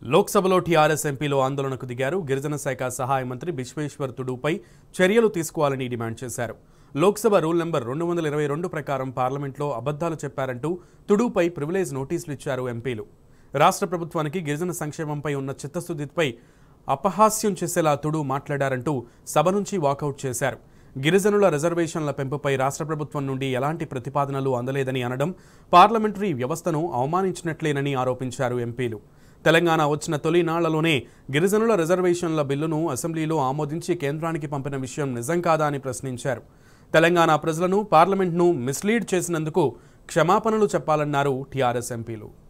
లోక్సభలో టీఆర్ఎస్ ఎంపీలు ఆందోళనకు దిగారు గిరిజన శాఖ సహాయ మంత్రి బిశ్వేశ్వర్ తుడుపై చర్యలు తీసుకోవాలని డిమాండ్ చేశారు లోక్సభ రూల్ నెంబర్ రెండు వందల ఇరవై రెండు ప్రకారం పార్లమెంట్లో అబద్ధాలు చెప్పారంటూ తుడుపై ప్రివిలేజ్ నోటీసులు ఇచ్చారు ఎంపీలు రాష్ట్ర ప్రభుత్వానికి గిరిజన సంక్షేమంపై ఉన్న చిత్తశుద్ధిపై అపహాస్యం చేసేలా తుడు మాట్లాడారంటూ సభ నుంచి వాకౌట్ చేశారు గిరిజనుల రిజర్వేషన్ల పెంపుపై రాష్ట్ర ప్రభుత్వం నుండి ఎలాంటి ప్రతిపాదనలు అందలేదని అనడం పార్లమెంటరీ వ్యవస్థను అవమానించినట్లేనని ఆరోపించారు ఎంపీలు తెలంగాణ వచ్చిన తొలి నాళ్లలోనే గిరిజనుల రిజర్వేషన్ల బిల్లును అసెంబ్లీలో ఆమోదించి కేంద్రానికి పంపిన విషయం నిజం కాదా అని ప్రశ్నించారు తెలంగాణ ప్రజలను పార్లమెంట్ను మిస్లీడ్ చేసినందుకు క్షమాపణలు చెప్పాలన్నారు టీఆర్ఎస్ ఎంపీలు